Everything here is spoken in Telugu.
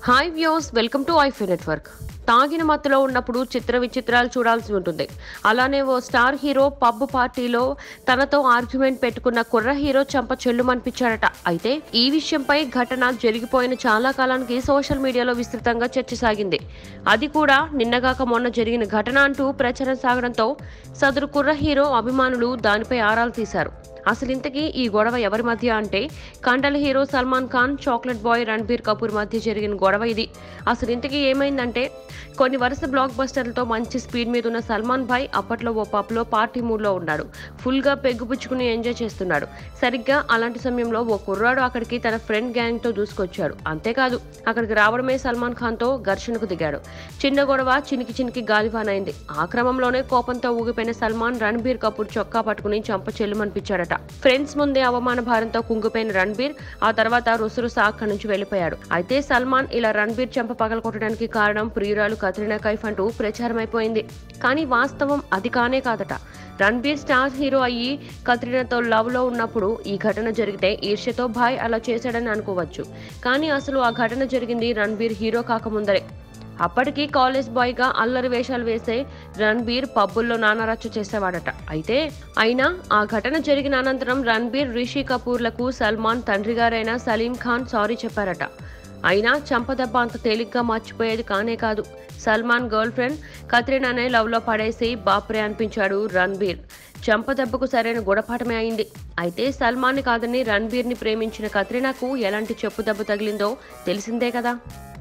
హాయ్ వ్యూస్ వెల్కమ్ టు ఐఫీ నెట్వర్క్ తాగిన మత్తులో ఉన్నప్పుడు చిత్ర విచిత్రాలు చూడాల్సి ఉంటుంది అలానే ఓ స్టార్ హీరో పబ్ పార్టీలో తనతో ఆర్గ్యుమెంట్ పెట్టుకున్న కుర్ర హీరో చంప చెల్లుమనిపించాడట అయితే ఈ విషయంపై ఘటన జరిగిపోయిన చాలా కాలానికి సోషల్ మీడియాలో విస్తృతంగా చర్చ సాగింది అది కూడా నిన్నగాక మొన్న జరిగిన ఘటన అంటూ ప్రచారం సాగడంతో సదరు కుర్ర హీరో అభిమానులు దానిపై ఆరాలు తీశారు అసలు ఇంతకీ ఈ గొడవ ఎవరి మధ్య అంటే కండల hero Salman Khan chocolate boy Ranbir Kapoor మధ్య జరిగిన గొడవ ఇది అసలు ఇంతకీ ఏమైందంటే కొన్ని వరుస బ్లాక్ బస్టర్లతో మంచి స్పీడ్ మీద ఉన్న సల్మాన్ భాయ్ అప్పట్లో ఓ పబ్లో పార్టీ మూడ్లో ఉన్నాడు ఫుల్గా పెగ్గుపుచ్చుకుని ఎంజాయ్ చేస్తున్నాడు సరిగ్గా అలాంటి సమయంలో ఓ కుర్రాడు అక్కడికి తన ఫ్రెండ్ గ్యాంగ్తో దూసుకొచ్చాడు అంతేకాదు అక్కడికి రావడమే సల్మాన్ ఖాన్తో ఘర్షణకు దిగాడు చిన్న గొడవ చినికి చినికి గాలివానైంది ఆ క్రమంలోనే కోపంతో ఊగిపోయిన సల్మాన్ రణబీర్ కపూర్ చొక్కా పట్టుకుని చంప చెల్లుమనిపించాడట ఫ్రెండ్స్ ముందే అవమాన భారంతో కుంగిపోయిన రణబీర్ ఆ తర్వాత రుసరుస అక్కడి నుంచి వెళ్లిపోయాడు అయితే సల్మాన్ ఇలా రణబీర్ చెంప పగలకొట్టడానికి కారణం ప్రియురాలు కత్రినా కైఫ్ అంటూ ప్రచారం అయిపోయింది కానీ వాస్తవం అది కానే కాదట రణబీర్ స్టార్ హీరో అయ్యి కత్రినాతో లవ్ లో ఉన్నప్పుడు ఈ ఘటన జరిగితే ఈర్ష్యతో భాయ్ అలా చేశాడని అనుకోవచ్చు కానీ అసలు ఆ ఘటన జరిగింది రణబీర్ హీరో కాకముందరే అప్పటికి కాలేజ్ బాయ్ గా అల్లరి వేషాలు వేసే రణబీర్ పబ్బుల్లో నానారచ్చ చేసేవాడట అయితే అయినా ఆ ఘటన జరిగిన అనంతరం రణబీర్ రిషి కపూర్లకు సల్మాన్ తండ్రి గారైన సలీం ఖాన్ సారీ చెప్పారట అయినా చంపదెబ్బ అంత తేలిగ్గా మర్చిపోయేది కానే కాదు సల్మాన్ గర్ల్ ఫ్రెండ్ కత్రినానే లవ్లో పడేసి బాప్రే అనిపించాడు రణబీర్ చంపదెబ్బకు సరైన గుణపాఠమే అయింది అయితే సల్మాన్ కాదని రణబీర్ని ప్రేమించిన కత్రినాకు ఎలాంటి చెప్పు దెబ్బ తగిలిందో తెలిసిందే కదా